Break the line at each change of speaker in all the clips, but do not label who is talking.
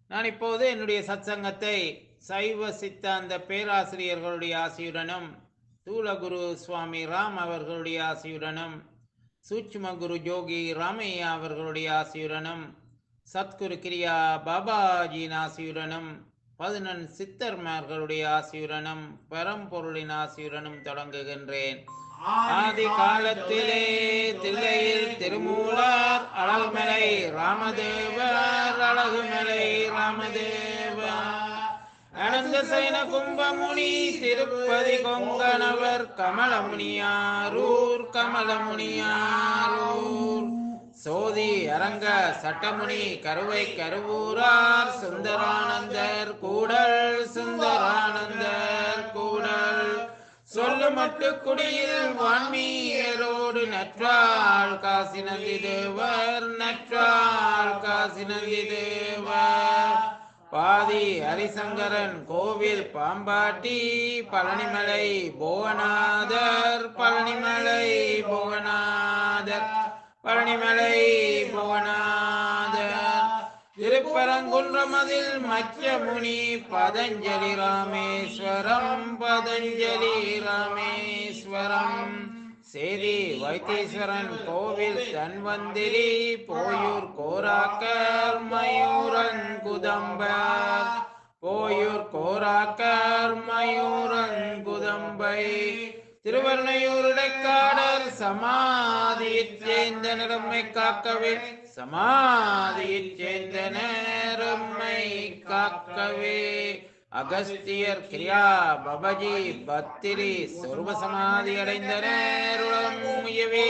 நான் இப்போது என்னுடைய சத்சங்கத்தை சைவ சித்தாந்த பேராசிரியர்களுடைய ஆசியுடனும் தூலகுரு சுவாமி ராம் அவர்களுடைய ஆசியுடனும் சூட்சும குரு ஜோகி ராமையா அவர்களுடைய ஆசியுடனும் சத்குரு கிரியா பாபாஜியின் ஆசியுடனும் பதினெண் சித்தர்மார்களுடைய ஆசியுடனும் பரம்பொருளின் ஆசியுடனும் தொடங்குகின்றேன் ஆதி காலத்திலே தில்லையில் திருமூலர் அழகுமலை ராமதேவர் அழகுமலை ராமதேவர் அனந்த சைன கும்பமுனி திருப்பதி கொங்கணவர் கமலமுனியாரூர் கமலமுனியாரூர் சோதி அரங்க சட்டமுனி கருவை கருவூரார் சுந்தரானந்தர் கூடல் சுந்தரானந்தர் கூடல் சொல்லு மட்டு குடியில் வான்மீரோடு நற்றாள் காசி நந்தி தேவர் நற்றாள் காசி நந்தி தேவர் பாதி ஹரிசங்கரன் கோவில் பாம்பாட்டி பழனிமலை புவனாதர் பழனிமலை புவனாதர் பழனிமலை புவனாதர் திருப்பரங்குன்றமதில் மச்சமுனி பதஞ்சலி ராமேஸ்வரம் பதஞ்சலி ராமேஸ்வரம் சேரி வைத்தீஸ்வரன் கோவில் தன்வந்திரி போயூர் கோராக்கர் மயூரன் குதம்பர் போயூர் கோராக்கர் மயூரன் குதம்பை திருவர்ணையூர் இடைக்காடர் சமாதியைச் சேர்ந்த நிறமை காக்கவே சமாதியைச் சேர்ந்த நேரம்மை காக்கவே அகஸ்தியர் கிரியா பபஜி பத்திரி சொருப சமாதி அடைந்த நேருளம் முயவே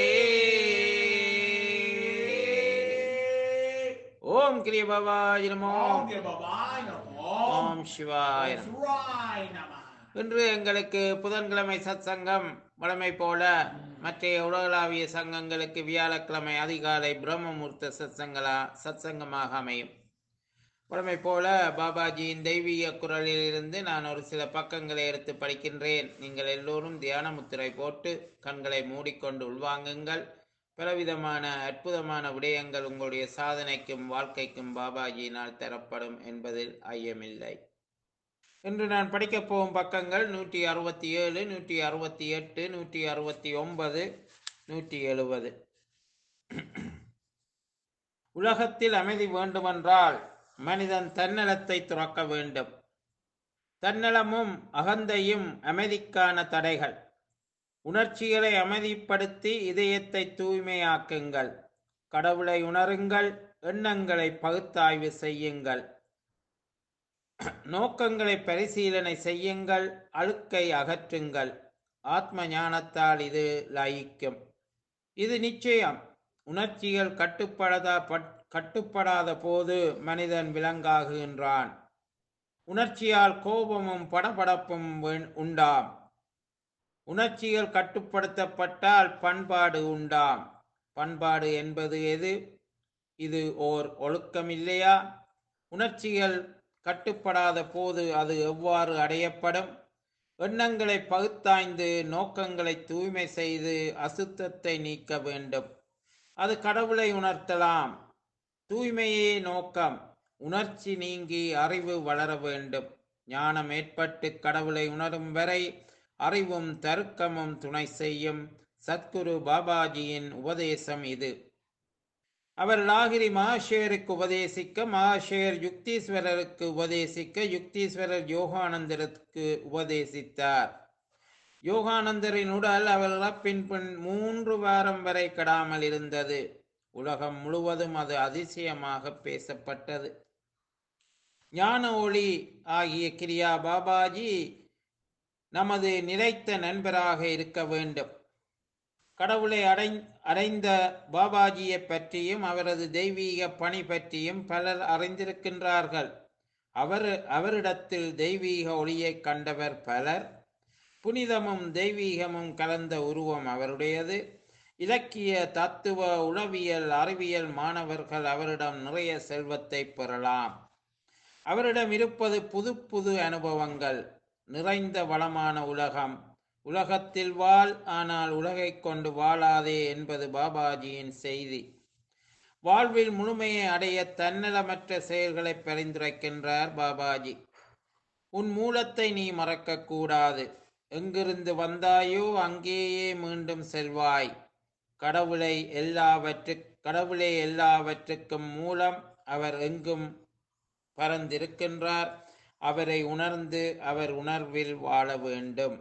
ஓம் கிரிய பாபாஜி நமோ
ஓம் கிருபாய் நமோ
ஓம் சிவாய நமோ.
சிவாய் நம
இன்று எங்களுக்கு புதன்கிழமை சத்சங்கம் வழமை போல மற்ற உலகளாவிய சங்கங்களுக்கு வியாழக்கிழமை அதிகாலை பிரம்மமுகூர்த்த சத்சங்களா சத்சங்கமாக அமையும் வழமை போல பாபாஜியின் தெய்வீக குரலில் இருந்து நான் ஒரு சில பக்கங்களை எடுத்து படிக்கின்றேன் நீங்கள் எல்லோரும் தியான முத்திரை போட்டு கண்களை மூடிக்கொண்டு உள்வாங்குங்கள் பலவிதமான அற்புதமான விடயங்கள் உங்களுடைய சாதனைக்கும் வாழ்க்கைக்கும் பாபாஜியினால் தரப்படும் என்பதில் ஐயமில்லை இன்று நான் படிக்கப் போகும் பக்கங்கள் நூற்றி அறுபத்தி ஏழு நூற்றி அறுபத்தி எட்டு நூற்றி அறுபத்தி ஒன்பது நூற்றி எழுபது உலகத்தில் அமைதி வேண்டுமென்றால் மனிதன் தன்னலத்தை துறக்க வேண்டும் தன்னலமும் அகந்தையும் அமைதிக்கான தடைகள் உணர்ச்சிகளை அமைதிப்படுத்தி இதயத்தை தூய்மையாக்குங்கள் கடவுளை உணருங்கள் எண்ணங்களை பகுத்தாய்வு செய்யுங்கள் நோக்கங்களை பரிசீலனை செய்யுங்கள் அழுக்கை அகற்றுங்கள் ஆத்ம ஞானத்தால் இது லயிக்கும் இது நிச்சயம் உணர்ச்சிகள் கட்டுப்படாத பட்- கட்டுப்படாத போது மனிதன் விலங்காகுகின்றான் உணர்ச்சியால் கோபமும் படபடப்பும் வேண்- உண்டாம் உணர்ச்சிகள் கட்டுப்படுத்தப்பட்டால் பண்பாடு உண்டாம் பண்பாடு என்பது எது இது ஓர் ஒழுக்கம் இல்லையா உணர்ச்சிகள் கட்டுப்படாத போது அது எவ்வாறு அடையப்படும் எண்ணங்களை பகுத்தாய்ந்து நோக்கங்களை தூய்மை செய்து அசுத்தத்தை நீக்க வேண்டும் அது கடவுளை உணர்த்தலாம் தூய்மையே நோக்கம் உணர்ச்சி நீங்கி அறிவு வளர வேண்டும் ஞானம் ஏற்பட்டு கடவுளை உணரும் வரை அறிவும் தருக்கமும் துணை செய்யும் சத்குரு பாபாஜியின் உபதேசம் இது அவர் லாகிரி மகாஷேருக்கு உபதேசிக்க மகாஷேர் யுக்தீஸ்வரருக்கு உபதேசிக்க யுக்தீஸ்வரர் யோகானந்தருக்கு உபதேசித்தார் யோகானந்தரின் உடல் அவர் இறப்பின் பின் மூன்று வாரம் வரை கெடாமல் இருந்தது உலகம் முழுவதும் அது அதிசயமாக பேசப்பட்டது ஞான ஒளி ஆகிய கிரியா பாபாஜி நமது நிலைத்த நண்பராக இருக்க வேண்டும் கடவுளை அடை அடைந்த பாபாஜியை பற்றியும் அவரது தெய்வீக பணி பற்றியும் பலர் அறிந்திருக்கின்றார்கள் அவர் அவரிடத்தில் தெய்வீக ஒளியைக் கண்டவர் பலர் புனிதமும் தெய்வீகமும் கலந்த உருவம் அவருடையது இலக்கிய தத்துவ உளவியல் அறிவியல் மாணவர்கள் அவரிடம் நிறைய செல்வத்தை பெறலாம் அவரிடம் இருப்பது புது புது அனுபவங்கள் நிறைந்த வளமான உலகம் உலகத்தில் வாழ் ஆனால் உலகைக் கொண்டு வாழாதே என்பது பாபாஜியின் செய்தி வாழ்வில் முழுமையை அடைய தன்னலமற்ற செயல்களை பரிந்துரைக்கின்றார் பாபாஜி உன் மூலத்தை நீ மறக்கக்கூடாது எங்கிருந்து வந்தாயோ அங்கேயே மீண்டும் செல்வாய் கடவுளை எல்லாவற்று கடவுளே எல்லாவற்றுக்கும் மூலம் அவர் எங்கும் பறந்திருக்கின்றார் அவரை உணர்ந்து அவர் உணர்வில் வாழ வேண்டும்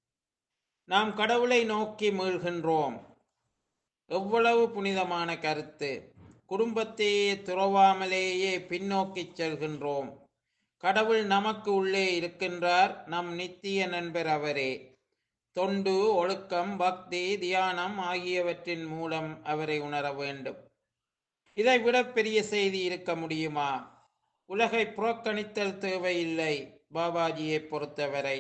நாம் கடவுளை நோக்கி மீள்கின்றோம் எவ்வளவு புனிதமான கருத்து குடும்பத்தையே துறவாமலேயே பின்னோக்கிச் செல்கின்றோம் கடவுள் நமக்கு உள்ளே இருக்கின்றார் நம் நித்திய நண்பர் அவரே தொண்டு ஒழுக்கம் பக்தி தியானம் ஆகியவற்றின் மூலம் அவரை உணர வேண்டும் இதை விட பெரிய செய்தி இருக்க முடியுமா உலகை புறக்கணித்தல் தேவையில்லை பாபாஜியை பொறுத்தவரை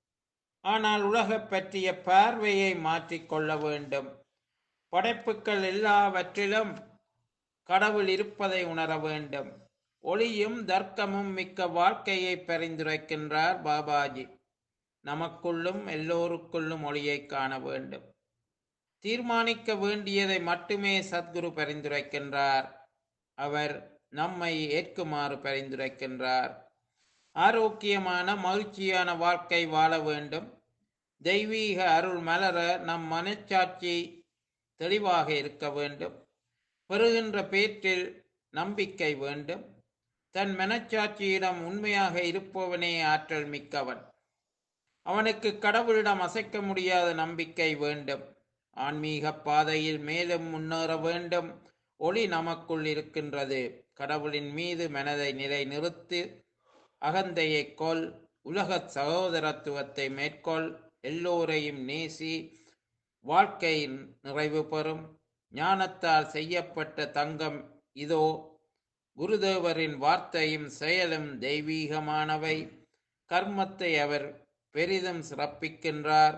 ஆனால் உலகப் பற்றிய பார்வையை மாற்றிக்கொள்ள வேண்டும் படைப்புக்கள் எல்லாவற்றிலும் கடவுள் இருப்பதை உணர வேண்டும் ஒளியும் தர்க்கமும் மிக்க வாழ்க்கையை பரிந்துரைக்கின்றார் பாபாஜி நமக்குள்ளும் எல்லோருக்குள்ளும் ஒளியை காண வேண்டும் தீர்மானிக்க வேண்டியதை மட்டுமே சத்குரு பரிந்துரைக்கின்றார் அவர் நம்மை ஏற்குமாறு பரிந்துரைக்கின்றார் ஆரோக்கியமான மகிழ்ச்சியான வாழ்க்கை வாழ வேண்டும் தெய்வீக அருள் மலர நம் மனச்சாட்சி தெளிவாக இருக்க வேண்டும் பெறுகின்ற பேற்றில் நம்பிக்கை வேண்டும் தன் மனச்சாட்சியிடம் உண்மையாக இருப்பவனே ஆற்றல் மிக்கவன் அவனுக்கு கடவுளிடம் அசைக்க முடியாத நம்பிக்கை வேண்டும் ஆன்மீக பாதையில் மேலும் முன்னேற வேண்டும் ஒளி நமக்குள் இருக்கின்றது கடவுளின் மீது மனதை நிலை நிறுத்தி அகந்தையை கொல் உலக சகோதரத்துவத்தை மேற்கொள் எல்லோரையும் நேசி வாழ்க்கையின் நிறைவு பெறும் ஞானத்தால் செய்யப்பட்ட தங்கம் இதோ குருதேவரின் வார்த்தையும் செயலும் தெய்வீகமானவை கர்மத்தை அவர் பெரிதும் சிறப்பிக்கின்றார்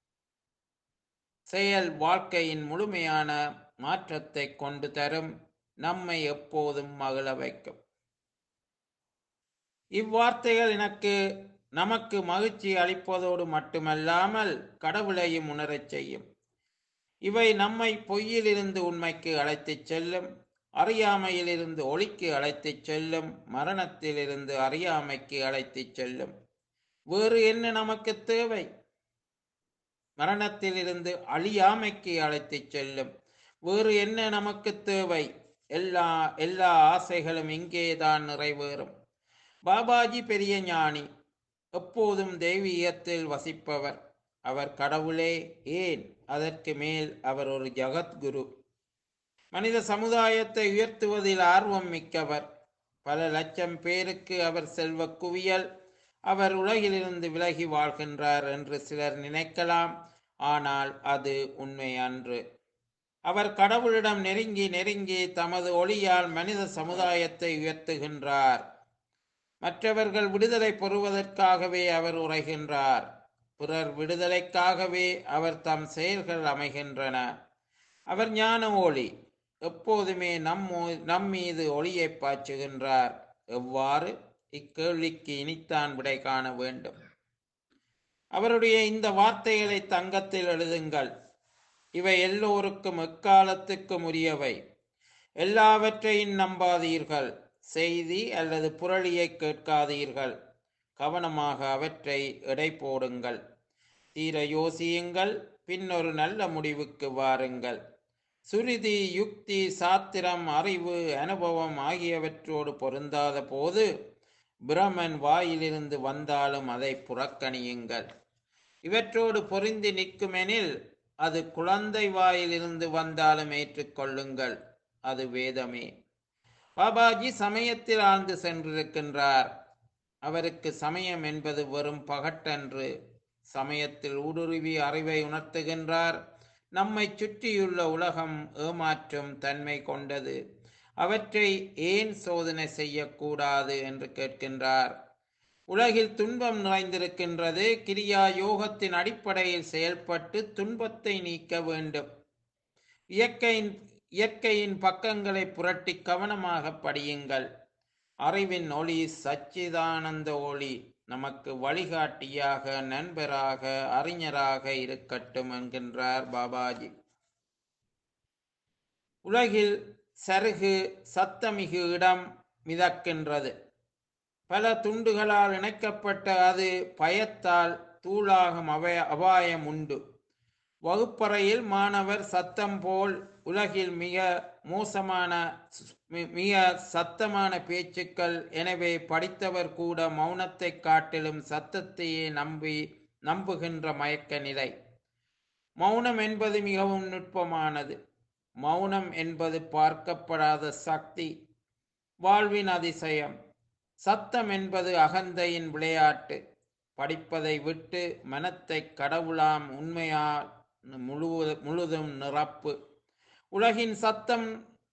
செயல் வாழ்க்கையின் முழுமையான மாற்றத்தை கொண்டு தரும் நம்மை எப்போதும் மகிழ வைக்கும் இவ்வார்த்தைகள் எனக்கு நமக்கு மகிழ்ச்சி அளிப்பதோடு மட்டுமல்லாமல் கடவுளையும் உணரச் செய்யும் இவை நம்மை பொய்யிலிருந்து உண்மைக்கு அழைத்துச் செல்லும் அறியாமையிலிருந்து ஒளிக்கு அழைத்துச் செல்லும் மரணத்திலிருந்து அறியாமைக்கு அழைத்துச் செல்லும் வேறு என்ன நமக்கு தேவை மரணத்திலிருந்து அழியாமைக்கு அழைத்துச் செல்லும் வேறு என்ன நமக்கு தேவை எல்லா எல்லா ஆசைகளும் இங்கேதான் நிறைவேறும் பாபாஜி பெரிய ஞானி எப்போதும் தெய்வீகத்தில் வசிப்பவர் அவர் கடவுளே ஏன் அதற்கு மேல் அவர் ஒரு ஜகத்குரு மனித சமுதாயத்தை உயர்த்துவதில் ஆர்வம் மிக்கவர் பல லட்சம் பேருக்கு அவர் செல்வ குவியல் அவர் உலகிலிருந்து விலகி வாழ்கின்றார் என்று சிலர் நினைக்கலாம் ஆனால் அது உண்மை அன்று அவர் கடவுளிடம் நெருங்கி நெருங்கி தமது ஒளியால் மனித சமுதாயத்தை உயர்த்துகின்றார் மற்றவர்கள் விடுதலை பெறுவதற்காகவே அவர் உரைகின்றார் பிறர் விடுதலைக்காகவே அவர் தம் செயல்கள் அமைகின்றன அவர் ஞான ஒளி எப்போதுமே நம் நம் மீது ஒளியை பாய்ச்சுகின்றார் எவ்வாறு இக்கேள்விக்கு இனித்தான் விடை காண வேண்டும் அவருடைய இந்த வார்த்தைகளை தங்கத்தில் எழுதுங்கள் இவை எல்லோருக்கும் எக்காலத்துக்கும் உரியவை எல்லாவற்றையும் நம்பாதீர்கள் செய்தி அல்லது புரளியை கேட்காதீர்கள் கவனமாக அவற்றை எடை போடுங்கள் தீர யோசியுங்கள் பின்னொரு நல்ல முடிவுக்கு வாருங்கள் சுருதி யுக்தி சாத்திரம் அறிவு அனுபவம் ஆகியவற்றோடு பொருந்தாத போது பிரமன் வாயிலிருந்து வந்தாலும் அதை புறக்கணியுங்கள் இவற்றோடு பொருந்தி நிற்குமெனில் அது குழந்தை வாயிலிருந்து வந்தாலும் ஏற்றுக்கொள்ளுங்கள் அது வேதமே பாபாஜி சமயத்தில் ஆழ்ந்து சென்றிருக்கின்றார் அவருக்கு சமயம் என்பது வெறும் பகட்டன்று சமயத்தில் ஊடுருவி அறிவை உணர்த்துகின்றார் நம்மை சுற்றியுள்ள உலகம் ஏமாற்றும் தன்மை கொண்டது அவற்றை ஏன் சோதனை செய்யக்கூடாது என்று கேட்கின்றார் உலகில் துன்பம் நிறைந்திருக்கின்றது கிரியா யோகத்தின் அடிப்படையில் செயல்பட்டு துன்பத்தை நீக்க வேண்டும் இயற்கையின் இயற்கையின் பக்கங்களை புரட்டி கவனமாக படியுங்கள் அறிவின் ஒளி சச்சிதானந்த ஒளி நமக்கு வழிகாட்டியாக நண்பராக அறிஞராக இருக்கட்டும் என்கின்றார் பாபாஜி உலகில் சருகு சத்தமிகு இடம் மிதக்கின்றது பல துண்டுகளால் இணைக்கப்பட்ட அது பயத்தால் தூளாகும் அபய அபாயம் உண்டு வகுப்பறையில் மாணவர் சத்தம் போல் உலகில் மிக மோசமான மி- மிக சத்தமான பேச்சுக்கள் எனவே படித்தவர் கூட மௌனத்தை காட்டிலும் சத்தத்தையே நம்பி நம்புகின்ற மயக்க நிலை மௌனம் என்பது மிகவும் நுட்பமானது மௌனம் என்பது பார்க்கப்படாத சக்தி வாழ்வின் அதிசயம் சத்தம் என்பது அகந்தையின் விளையாட்டு படிப்பதை விட்டு மனத்தை கடவுளாம் உண்மையால் முழுவ- முழுதும் நிரப்பு உலகின் சத்தம்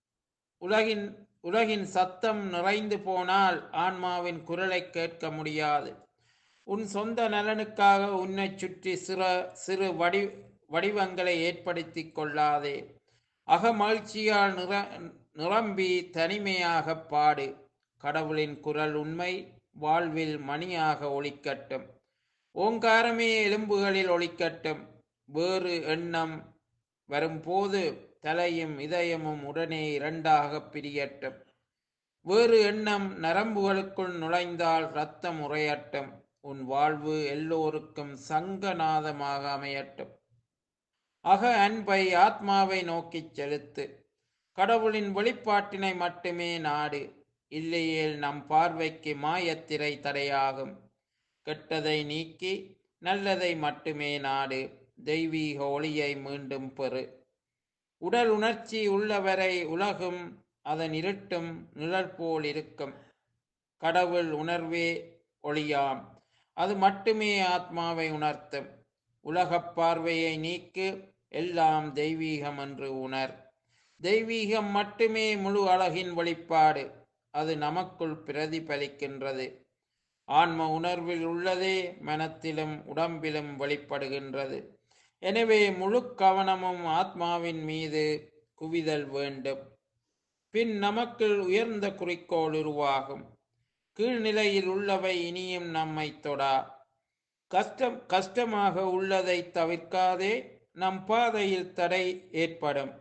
உலகின் உலகின் சத்தம் நிறைந்து போனால் ஆன்மாவின் குரலை கேட்க முடியாது உன் சொந்த நலனுக்காக உன்னைச் சுற்றி சிற சிறு வடி வடிவங்களை ஏற்படுத்திக் கொள்ளாதே அகமகிழ்ச்சியால் நிற நிரம்பி தனிமையாக பாடு கடவுளின் குரல் உண்மை வாழ்வில் மணியாக ஒலிக்கட்டும் ஓங்காரமே எலும்புகளில் ஒலிக்கட்டும் வேறு எண்ணம் வரும்போது தலையும் இதயமும் உடனே இரண்டாக பிரியட்டும் வேறு எண்ணம் நரம்புகளுக்குள் நுழைந்தால் இரத்தம் உறையட்டும் உன் வாழ்வு எல்லோருக்கும் சங்கநாதமாக அமையட்டும் அக அன்பை ஆத்மாவை நோக்கிச் செலுத்து கடவுளின் வெளிப்பாட்டினை மட்டுமே நாடு இல்லையேல் நம் பார்வைக்கு மாயத்திரை தடையாகும் கெட்டதை நீக்கி நல்லதை மட்டுமே நாடு தெய்வீக ஒளியை மீண்டும் பெறு உடல் உணர்ச்சி உள்ளவரை உலகும் அதன் இருட்டும் நிழல் போல் இருக்கும் கடவுள் உணர்வே ஒளியாம் அது மட்டுமே ஆத்மாவை உணர்த்தும் உலகப் பார்வையை நீக்கு எல்லாம் தெய்வீகம் என்று உணர் தெய்வீகம் மட்டுமே முழு அழகின் வெளிப்பாடு அது நமக்குள் பிரதிபலிக்கின்றது ஆன்ம உணர்வில் உள்ளதே மனத்திலும் உடம்பிலும் வெளிப்படுகின்றது எனவே முழு கவனமும் ஆத்மாவின் மீது குவிதல் வேண்டும் பின் நமக்குள் உயர்ந்த குறிக்கோள் உருவாகும் கீழ்நிலையில் உள்ளவை இனியும் நம்மை தொடா கஷ்டம் கஷ்டமாக உள்ளதை தவிர்க்காதே நம் பாதையில் தடை ஏற்படும்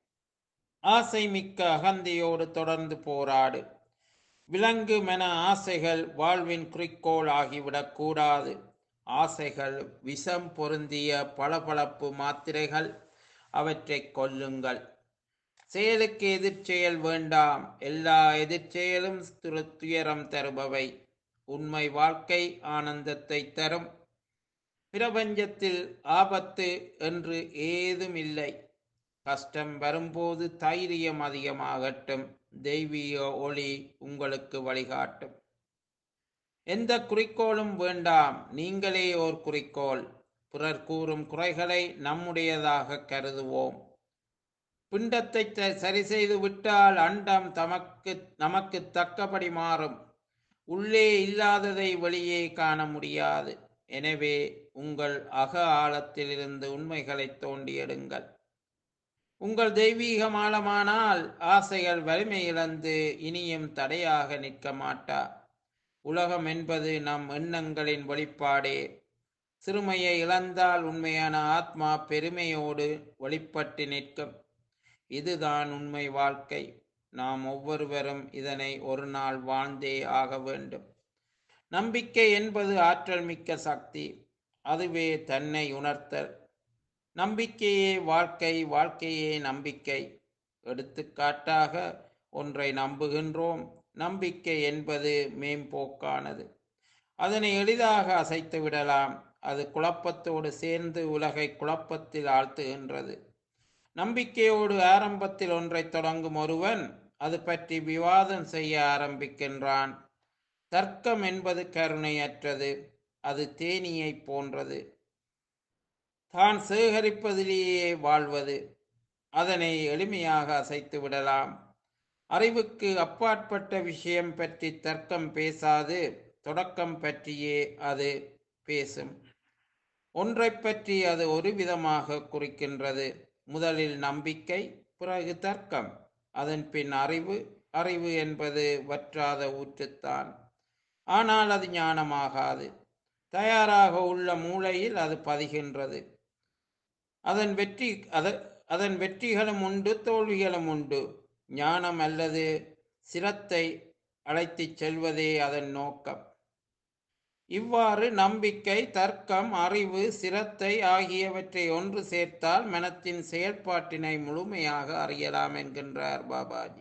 ஆசை மிக்க அகந்தையோடு தொடர்ந்து போராடு விலங்கு மென ஆசைகள் வாழ்வின் குறிக்கோள் ஆகிவிடக் கூடாது ஆசைகள் விஷம் பொருந்திய பளபளப்பு மாத்திரைகள் அவற்றை கொல்லுங்கள் செயலுக்கு எதிர்ச்செயல் வேண்டாம் எல்லா எதிர்ச்செயலும் துர- துயரம் தருபவை உண்மை வாழ்க்கை ஆனந்தத்தை தரும் பிரபஞ்சத்தில் ஆபத்து என்று ஏதும் இல்லை கஷ்டம் வரும்போது தைரியம் அதிகமாகட்டும் தெய்வீக ஒளி உங்களுக்கு வழிகாட்டும் எந்த குறிக்கோளும் வேண்டாம் நீங்களே ஓர் குறிக்கோள் பிறர் கூறும் குறைகளை நம்முடையதாக கருதுவோம் பிண்டத்தை த- சரி செய்து விட்டால் அண்டம் தமக்கு நமக்கு தக்கபடி மாறும் உள்ளே இல்லாததை வெளியே காண முடியாது எனவே உங்கள் அக ஆழத்திலிருந்து உண்மைகளை தோண்டி எடுங்கள் உங்கள் தெய்வீகம் ஆழமானால் ஆசைகள் வலிமை இழந்து இனியும் தடையாக நிற்க மாட்டா உலகம் என்பது நம் எண்ணங்களின் வெளிப்பாடே சிறுமையை இழந்தால் உண்மையான ஆத்மா பெருமையோடு வெளிப்பட்டு நிற்கும் இதுதான் உண்மை வாழ்க்கை நாம் ஒவ்வொருவரும் இதனை ஒரு நாள் வாழ்ந்தே ஆக வேண்டும் நம்பிக்கை என்பது ஆற்றல் மிக்க சக்தி அதுவே தன்னை உணர்த்தல் நம்பிக்கையே வாழ்க்கை வாழ்க்கையே நம்பிக்கை எடுத்துக்காட்டாக ஒன்றை நம்புகின்றோம் நம்பிக்கை என்பது மேம்போக்கானது அதனை எளிதாக அசைத்து விடலாம் அது குழப்பத்தோடு சேர்ந்து உலகை குழப்பத்தில் ஆழ்த்துகின்றது நம்பிக்கையோடு ஆரம்பத்தில் ஒன்றை தொடங்கும் ஒருவன் அது பற்றி விவாதம் செய்ய ஆரம்பிக்கின்றான் தர்க்கம் என்பது கருணையற்றது அது தேனீயைப் போன்றது தான் சேகரிப்பதிலேயே வாழ்வது அதனை எளிமையாக அசைத்து விடலாம் அறிவுக்கு அப்பாற்பட்ட விஷயம் பற்றி தர்க்கம் பேசாது தொடக்கம் பற்றியே அது பேசும் ஒன்றைப் பற்றி அது ஒரு விதமாக குறிக்கின்றது முதலில் நம்பிக்கை பிறகு தர்க்கம் அதன் பின் அறிவு அறிவு என்பது வற்றாத ஊற்றுத்தான் ஆனால் அது ஞானமாகாது தயாராக உள்ள மூளையில் அது பதிகின்றது அதன் வெற்றி அத அதன் வெற்றிகளும் உண்டு தோல்விகளும் உண்டு ஞானம் அல்லது சிரத்தை அழைத்துச் செல்வதே அதன் நோக்கம் இவ்வாறு நம்பிக்கை தர்க்கம் அறிவு சிரத்தை ஆகியவற்றை ஒன்று சேர்த்தால் மனத்தின் செயல்பாட்டினை முழுமையாக அறியலாம் என்கின்றார் பாபாஜி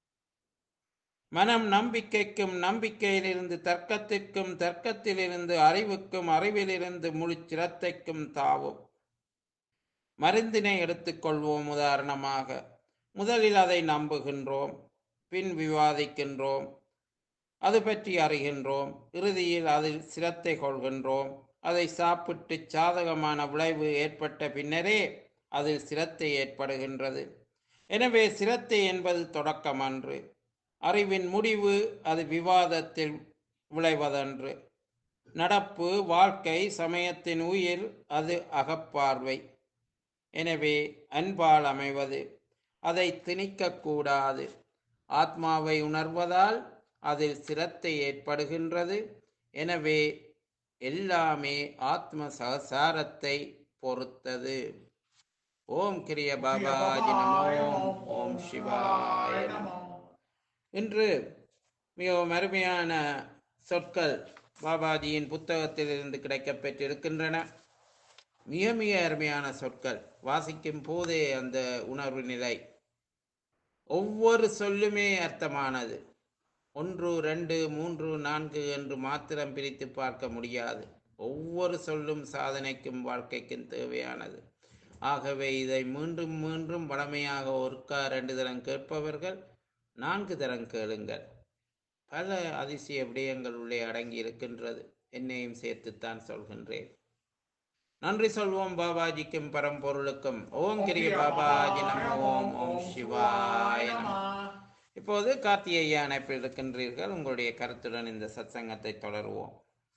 மனம் நம்பிக்கைக்கும் நம்பிக்கையிலிருந்து தர்க்கத்திற்கும் தர்க்கத்திலிருந்து அறிவுக்கும் அறிவிலிருந்து முழு சிரத்தைக்கும் தாவும் மருந்தினை எடுத்துக்கொள்வோம் உதாரணமாக முதலில் அதை நம்புகின்றோம் பின் விவாதிக்கின்றோம் அது பற்றி அறிகின்றோம் இறுதியில் அதில் சிரத்தை கொள்கின்றோம் அதை சாப்பிட்டு சாதகமான விளைவு ஏற்பட்ட பின்னரே அதில் சிரத்தை ஏற்படுகின்றது எனவே சிரத்தை என்பது தொடக்கமன்று அறிவின் முடிவு அது விவாதத்தில் விளைவதன்று நடப்பு வாழ்க்கை சமயத்தின் உயிர் அது அகப்பார்வை எனவே அன்பால் அமைவது அதை திணிக்கக்கூடாது ஆத்மாவை உணர்வதால் அதில் சிரத்தை ஏற்படுகின்றது எனவே எல்லாமே ஆத்ம சகசாரத்தை பொறுத்தது ஓம் கிரிய பாபாஜி நமோ ஓம் சிவாய நமோ இன்று மிகவும் அருமையான சொற்கள் பாபாஜியின் புத்தகத்திலிருந்து கிடைக்கப்பெற்றிருக்கின்றன மிக மிக அருமையான சொற்கள் வாசிக்கும் போதே அந்த உணர்வு நிலை ஒவ்வொரு சொல்லுமே அர்த்தமானது ஒன்று ரெண்டு மூன்று நான்கு என்று மாத்திரம் பிரித்து பார்க்க முடியாது ஒவ்வொரு சொல்லும் சாதனைக்கும் வாழ்க்கைக்கும் தேவையானது ஆகவே இதை மீண்டும் மீண்டும் வளமையாக ஒருக்கா ரெண்டு தரம் கேட்பவர்கள் நான்கு தரம் கேளுங்கள் பல அதிசய விடயங்கள் உள்ளே அடங்கி இருக்கின்றது என்னையும் சேர்த்துத்தான் சொல்கின்றேன் நன்றி சொல்வோம் பாபாஜிக்கும் பரம்பொருளுக்கும் ஓம் கிரிய பாபாஜி நம ஓம் ஓம் சிவாய நம இப்போது கார்த்திகேய அணைப்பில் இருக்கின்றீர்கள் உங்களுடைய கருத்துடன் இந்த சத்சங்கத்தை தொடருவோம்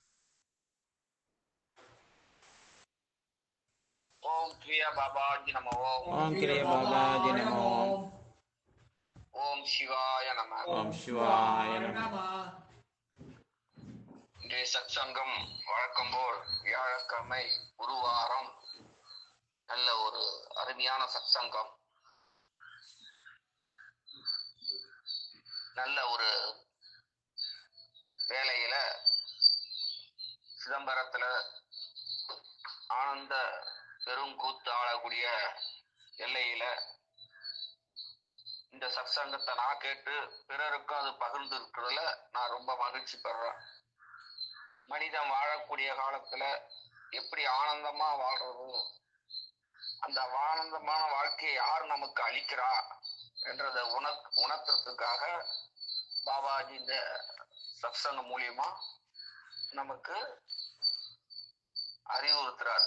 ஓம் கிரியா பாபாஜி நம ஓம்
ஓம் கிரிய பாபாஜி நம ஓம்
ஓம் சிவாய நம
ஓம் சிவாய நம
இன்றைய சத்சங்கம் வழக்கம் போல் வியாழக்கிழமை ஒரு வாரம் நல்ல ஒரு அருமையான சத்சங்கம் நல்ல ஒரு வேலையில சிதம்பரத்துல ஆனந்த பெருங்கூத்து ஆளக்கூடிய எல்லையில இந்த சத்சங்கத்தை நான் கேட்டு பிறருக்கும் அது பகிர்ந்து இருக்கிறதுல நான் ரொம்ப மகிழ்ச்சி பெறேன் மனிதன் வாழக்கூடிய காலத்துல எப்படி ஆனந்தமா வாழ்றது அந்த ஆனந்தமான வாழ்க்கையை யார் நமக்கு அளிக்கிறா என்றதை உண உணர்த்துறதுக்காக பாபாஜி இந்த சத்சங்கம் மூலியமா நமக்கு அறிவுறுத்துறார்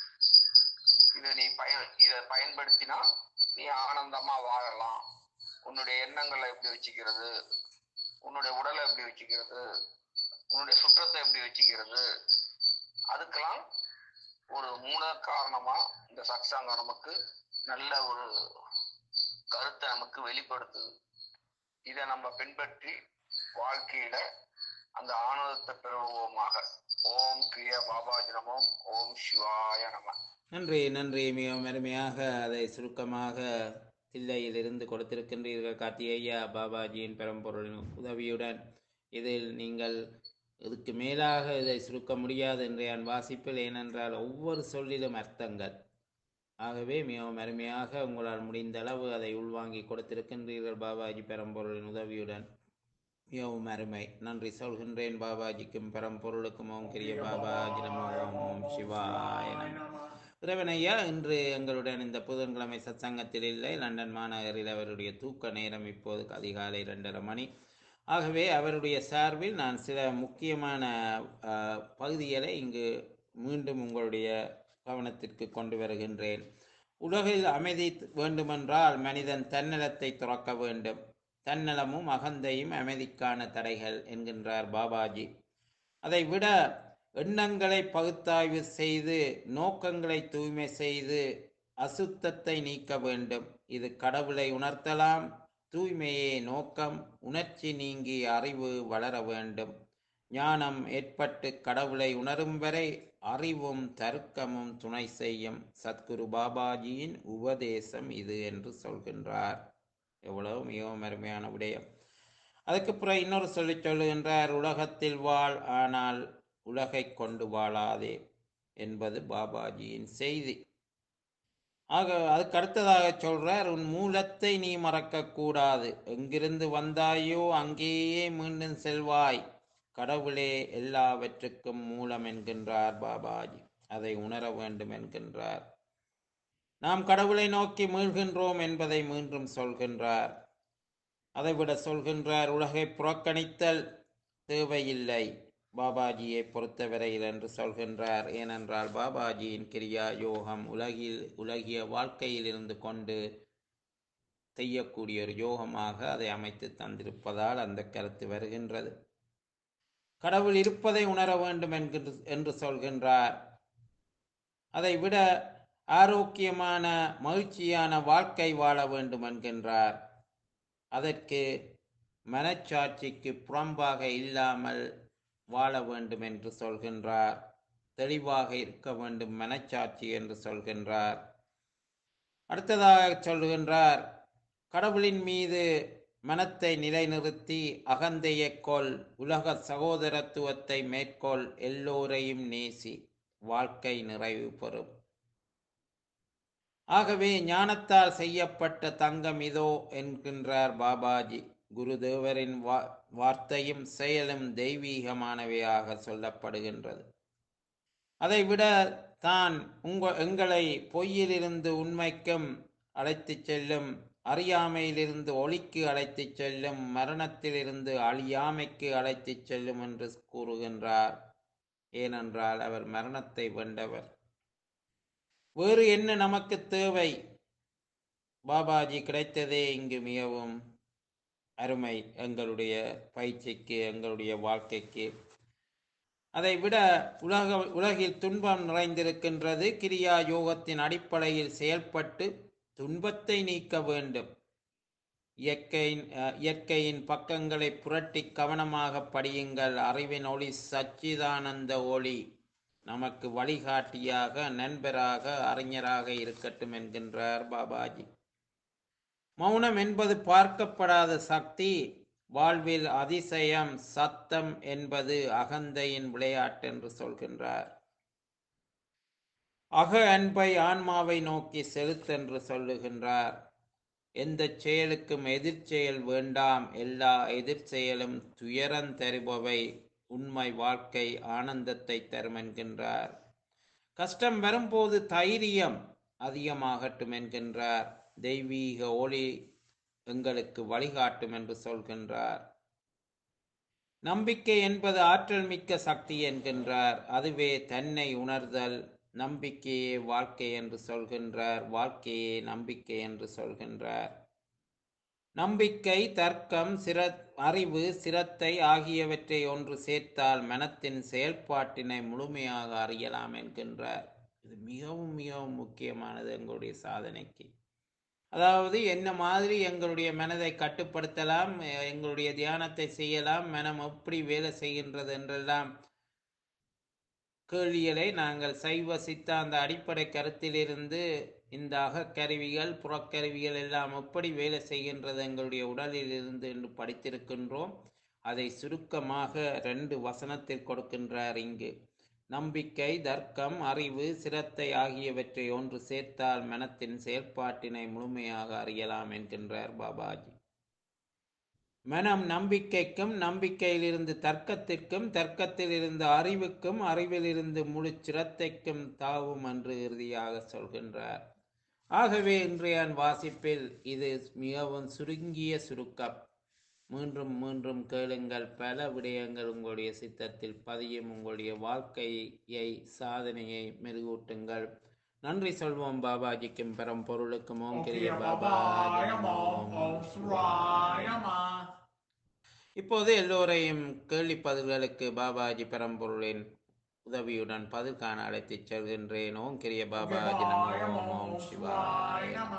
இதை நீ பயன் இதை பயன்படுத்தினா நீ ஆனந்தமா வாழலாம் உன்னுடைய எண்ணங்களை எப்படி வச்சுக்கிறது உன்னுடைய உடலை எப்படி வச்சுக்கிறது உன்னுடைய சுற்றத்தை எப்படி வச்சுக்கிறது அதுக்கெல்லாம் ஒரு மூல காரணமா இந்த சத்சங்கம் நமக்கு நல்ல ஒரு கருத்தை நமக்கு வெளிப்படுத்துது இதை நம்ம பின்பற்றி வாழ்க்கையில அந்த ஆனந்தத்தை பெறுவோமாக ஓம் கிரியா பாபாஜி நமோம் ஓம் சிவாய நம
நன்றி நன்றி மிகவும் அருமையாக அதை சுருக்கமாக தில்லையில் இருந்து கொடுத்திருக்கின்றீர்கள் கார்த்திகேயா பாபாஜியின் பெரம்பொருளின் உதவியுடன் இதில் நீங்கள் இதுக்கு மேலாக இதை சுருக்க முடியாது என்று என் வாசிப்பில் ஏனென்றால் ஒவ்வொரு சொல்லிலும் அர்த்தங்கள் ஆகவே மிகவும் அருமையாக உங்களால் முடிந்த அளவு அதை உள்வாங்கி கொடுத்திருக்கின்றீர்கள் பாபாஜி பெரம்பொருளின் உதவியுடன் மிகவும் அருமை நன்றி சொல்கின்றேன் பாபாஜிக்கும் பெரம்பொருளுக்கும் ஓம் கிரிய பாபாஜி நமோ ஓம் ஓம் சிவாய நம இறைவனையா இன்று எங்களுடன் இந்த புதன்கிழமை சத்சங்கத்தில் இல்லை லண்டன் மாநகரில் அவருடைய தூக்க நேரம் இப்போது அதிகாலை இரண்டரை மணி ஆகவே அவருடைய சார்பில் நான் சில முக்கியமான அஹ், பகுதிகளை இங்கு மீண்டும் உங்களுடைய கவனத்திற்கு கொண்டு வருகின்றேன் உலகில் அமைதி வேண்டுமென்றால் மனிதன் தன்னலத்தை துறக்க வேண்டும் தன்னலமும் அகந்தையும் அமைதிக்கான தடைகள் என்கின்றார் பாபாஜி அதை விட எண்ணங்களை பகுத்தாய்வு செய்து நோக்கங்களை தூய்மை செய்து அசுத்தத்தை நீக்க வேண்டும் இது கடவுளை உணர்த்தலாம் தூய்மையே நோக்கம் உணர்ச்சி நீங்கி அறிவு வளர வேண்டும் ஞானம் ஏற்பட்டு கடவுளை உணரும் வரை அறிவும் தர்க்கமும் துணை செய்யும் சத்குரு பாபாஜியின் உபதேசம் இது என்று சொல்கின்றார் எவ்வளவு மிகவும் அருமையான விடயம் அதுக்கு பிறகு இன்னொரு சொல்லி சொல்லுகின்றார் உலகத்தில் வாழ் ஆனால் உலகை கொண்டு வாழாதே என்பது பாபாஜியின் செய்தி ஆக அதுக்கு அடுத்ததாக சொல்றார் உன் மூலத்தை நீ மறக்க கூடாது எங்கிருந்து வந்தாயோ அங்கேயே மீண்டும் செல்வாய் கடவுளே எல்லாவற்றுக்கும் மூலம் என்கின்றார் பாபாஜி அதை உணர வேண்டும் என்கின்றார் நாம் கடவுளை நோக்கி மீள்கின்றோம் என்பதை மீண்டும் சொல்கின்றார் அதைவிட சொல்கின்றார் உலகை புறக்கணித்தல் தேவையில்லை பாபாஜியை பொறுத்தவரையில் என்று சொல்கின்றார் ஏனென்றால் பாபாஜியின் கிரியா யோகம் உலகில் உலகிய வாழ்க்கையில் இருந்து கொண்டு செய்யக்கூடிய ஒரு யோகமாக அதை அமைத்து தந்திருப்பதால் அந்த கருத்து வருகின்றது கடவுள் இருப்பதை உணர வேண்டும் என்கின்ற என்று சொல்கின்றார் அதை விட ஆரோக்கியமான மகிழ்ச்சியான வாழ்க்கை வாழ வேண்டும் என்கின்றார் அதற்கு மனச்சாட்சிக்கு புறம்பாக இல்லாமல் வாழ வேண்டும் என்று சொல்கின்றார் தெளிவாக இருக்க வேண்டும் மனச்சாட்சி என்று சொல்கின்றார் அடுத்ததாக சொல்கின்றார் கடவுளின் மீது மனத்தை நிலைநிறுத்தி அகந்தையை கொள் உலக சகோதரத்துவத்தை மேற்கொள் எல்லோரையும் நேசி வாழ்க்கை நிறைவு பெறும் ஆகவே ஞானத்தால் செய்யப்பட்ட தங்கம் இதோ என்கின்றார் பாபாஜி குருதேவரின் வா வார்த்தையும் செயலும் தெய்வீகமானவையாக சொல்லப்படுகின்றது அதைவிட தான் உங்க எங்களை பொய்யிலிருந்து உண்மைக்கும் அழைத்துச் செல்லும் அறியாமையிலிருந்து ஒளிக்கு அழைத்துச் செல்லும் மரணத்திலிருந்து அழியாமைக்கு அழைத்துச் செல்லும் என்று கூறுகின்றார் ஏனென்றால் அவர் மரணத்தை வென்றவர் வேறு என்ன நமக்கு தேவை பாபாஜி கிடைத்ததே இங்கு மிகவும் அருமை எங்களுடைய பயிற்சிக்கு எங்களுடைய வாழ்க்கைக்கு அதை விட உலக உலகில் துன்பம் நிறைந்திருக்கின்றது கிரியா யோகத்தின் அடிப்படையில் செயல்பட்டு துன்பத்தை நீக்க வேண்டும் இயற்கையின் அஹ், இயற்கையின் பக்கங்களை புரட்டி கவனமாக படியுங்கள் அறிவின் ஒளி சச்சிதானந்த ஒளி நமக்கு வழிகாட்டியாக நண்பராக அறிஞராக இருக்கட்டும் என்கின்றார் பாபாஜி மௌனம் என்பது பார்க்கப்படாத சக்தி வாழ்வில் அதிசயம் சத்தம் என்பது அகந்தையின் விளையாட்டு என்று சொல்கின்றார் அக அன்பை ஆன்மாவை நோக்கி செலுத்தென்று சொல்லுகின்றார் எந்த செயலுக்கும் எதிர்ச்செயல் வேண்டாம் எல்லா எதிர்ச்செயலும் துயரம் தருபவை உண்மை வாழ்க்கை ஆனந்தத்தை தரும் என்கின்றார் கஷ்டம் வரும்போது தைரியம் அதிகமாகட்டும் என்கின்றார் தெய்வீக ஒளி எங்களுக்கு வழிகாட்டும் என்று சொல்கின்றார் நம்பிக்கை என்பது ஆற்றல் மிக்க சக்தி என்கின்றார் அதுவே தன்னை உணர்தல் நம்பிக்கையே வாழ்க்கை என்று சொல்கின்றார் வாழ்க்கையே நம்பிக்கை என்று சொல்கின்றார் நம்பிக்கை தர்க்கம் சிர அறிவு சிரத்தை ஆகியவற்றை ஒன்று சேர்த்தால் மனத்தின் செயல்பாட்டினை முழுமையாக அறியலாம் என்கின்றார் இது மிகவும் மிகவும் முக்கியமானது எங்களுடைய சாதனைக்கு அதாவது என்ன மாதிரி எங்களுடைய மனதை கட்டுப்படுத்தலாம் எ- எங்களுடைய தியானத்தை செய்யலாம் மனம் எப்படி வேலை செய்கின்றது என்றெல்லாம் கேள்விகளை நாங்கள் சைவ சித்தாந்த அடிப்படை கருத்திலிருந்து இந்த அகக்கருவிகள் புறக்கருவிகள் எல்லாம் எப்படி வேலை செய்கின்றது எங்களுடைய உடலில் இருந்து என்று படித்திருக்கின்றோம் அதை சுருக்கமாக ரெண்டு வசனத்தில் கொடுக்கின்றார் இங்கு நம்பிக்கை தர்க்கம் அறிவு சிரத்தை ஆகியவற்றை ஒன்று சேர்த்தால் மனத்தின் செயல்பாட்டினை முழுமையாக அறியலாம் என்கின்றார் பாபாஜி மனம் நம்பிக்கைக்கும் நம்பிக்கையிலிருந்து தர்க்கத்திற்கும் தர்க்கத்திலிருந்து அறிவுக்கும் அறிவிலிருந்து முழு சிரத்தைக்கும் தாவும் என்று இறுதியாக சொல்கின்றார் ஆகவே இன்றைய வாசிப்பில் இது மிகவும் சுருங்கிய சுருக்கம் மீண்டும் மீண்டும் கேளுங்கள் பல விடயங்கள் உங்களுடைய சித்தத்தில் பதியும் உங்களுடைய வாழ்க்கையை சாதனையை மெருகூட்டுங்கள் நன்றி சொல்வோம் பாபாஜிக்கும் பரம்பொருளுக்கும் ஓம்
Om
கிரிய
Kriya
பாபாஜி
Babaya
நமோ
Om Om Suraya Ma.
இப்போது எல்லோரையும் கேள்வி பதில்களுக்கு பாபாஜி பரம்பொருளின் உதவியுடன் பதில் காண அழைத்துச் செல்கின்றேன் ஓம் கிரிய பாபாஜி நமோ ஓம் ஓம் சிவாய
Suraya Ma.